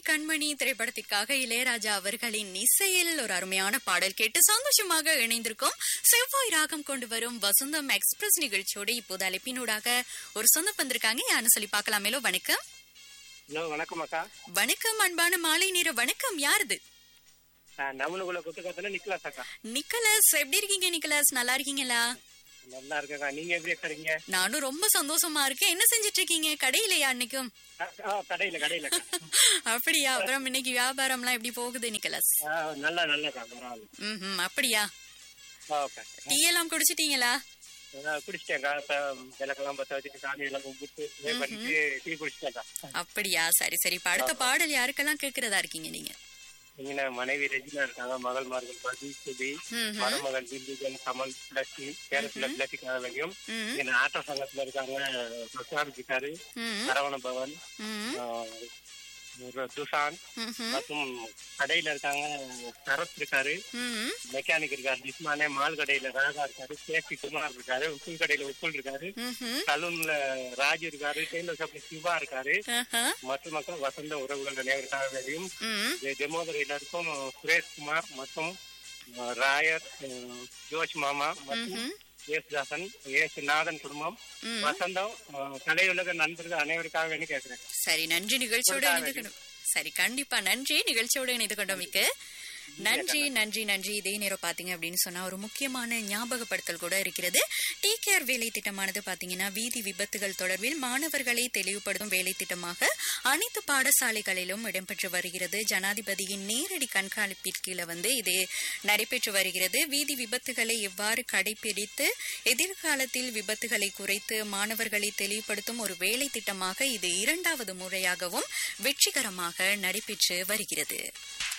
கண்மணி திரைப்படத்திற்காக இளையராஜா அவர்களின் இசையில் ஒரு அருமையான பாடல் கேட்டு சந்தோஷமாக இணைந்திருக்கும் செவ்வாய் ராகம் கொண்டு வரும் வசந்தம் எக்ஸ்பிரஸ் நிகழ்ச்சியோடு இப்போது அழைப்பினூடாக ஒரு சொந்தம் வந்திருக்காங்க யாருன்னு சொல்லி பார்க்கலாமேலோ வணக்கம் ஹலோ வணக்கம் அக்கா வணக்கம் அன்பான மாலை நேர வணக்கம் யாருது நான் நவனுக்குள்ள குத்துக்காத்துல நிக்கலாஸ் அக்கா நிக்கலஸ் எப்படி இருக்கீங்க நிக்கலஸ் நல்லா இருக்கீங்களா நல்லா இருக்கக்கா நீங்க எப்படி இருக்கீங்க நானும் ரொம்ப சந்தோஷமா இருக்கேன் என்ன செஞ்சிட்டு இருக்கீங்க கடையிலயா அன்னைக்கும் ஆ, கடையில கடையில அக்கா அப்படியா அப்புறம் இன்னைக்கு வியாபாரம்லாம் எப்படி போகுது நிக்கலஸ் ஆ, நல்லா நல்லக்கா பரவாயில்ல ம் அப்படியா ஆ, ஓகே டீ எல்லாம் குடிச்சிட்டீங்களா நான் குடிச்சிட்டேன்க்கா இப்ப விளக்கெல்லாம் பத்த வச்சுட்டு சாமி எல்லாம் கும்பிட்டு ப்ரே பண்ணிட்டு டீ குடிச்சிட்டேன்க்கா அப்படியா சரி சரி இப்ப அடுத்த பாடல் யாருக்கெல்லாம் கேக்குறதா இருக்கீங்க நீங்க இங்க மனைவி ரெஜினா இருக்காங்க மகள்மார்கள் பதி சுபி ம்ஹும். மருமகன் திண்டுகன் கமல் பிளஸ்டி கேரளத்துல பிளஸ்டிக்காக வேண்டியும் ம், இங்க ஆட்டோ சங்கத்துல இருக்காங்க பிரசாந்த் இருக்காரு ம், சரவண பவன் ம், ஆ, ஒரு துஷான் ம்ஹும், மற்றும் கடையில இருக்காங்க சரத் இருக்காரு ம், மெக்கானிக் இருக்காரு ஜிஸ்மானே மால் கடையில ராகா இருக்காரு சேஃப்டி குமார் இருக்காரு உப்புல் கடையில உப்புல் இருக்காரு ம்ஹும். சலூன்ல ராஜ் இருக்காரு டெய்லர் ஷாப்ல சிவா இருக்காரு ஆஹா, மற்ற மக்கள் வசந்த உறவுகள் நினைவுக்காக வேண்டியும் ம், ஜெமோதர் எல்லாருக்கும் சுரேஷ் குமார் மற்றும் அஹ், ராயர் அஹ், ஜோஷ் மாமா மற்றும் ம்ஹும். ஏசுதாசன் ஏசு நாதன் குடும்பம் ம். வசந்தம் அஹ், கலையுலக நண்பர்கள் அனைவருக்காக வேண்டி கேட்கிறேன் சரி நன்றி நிகழ்ச்சியோட இணைந்து கொண்டோம் சரி கண்டிப்பா நன்றி நிகழ்ச்சியோட இணைந்து கொண்டோமிக்கு நன்றி நன்றி நன்றி இதே நேரம் பாத்தீங்க அப்படின்னு சொன்னா ஒரு முக்கியமான ஞாபகப்படுத்தல் கூட இருக்கிறது டி கேர் வேலை திட்டமானது பாத்தீங்கன்னா வீதி விபத்துகள் தொடர்பில் மாணவர்களை தெளிவுபடுத்தும் வேலை திட்டமாக அனைத்து பாடசாலைகளிலும் இடம்பெற்று வருகிறது ஜனாதிபதியின் நேரடி கண்காணிப்பின் கீழே வந்து இது நடைபெற்று வருகிறது வீதி விபத்துகளை எவ்வாறு கடைபிடித்து எதிர்காலத்தில் விபத்துகளை குறைத்து மாணவர்களை தெளிவுபடுத்தும் ஒரு வேலை திட்டமாக இது இரண்டாவது முறையாகவும் வெற்றிகரமாக நடைபெற்று வருகிறது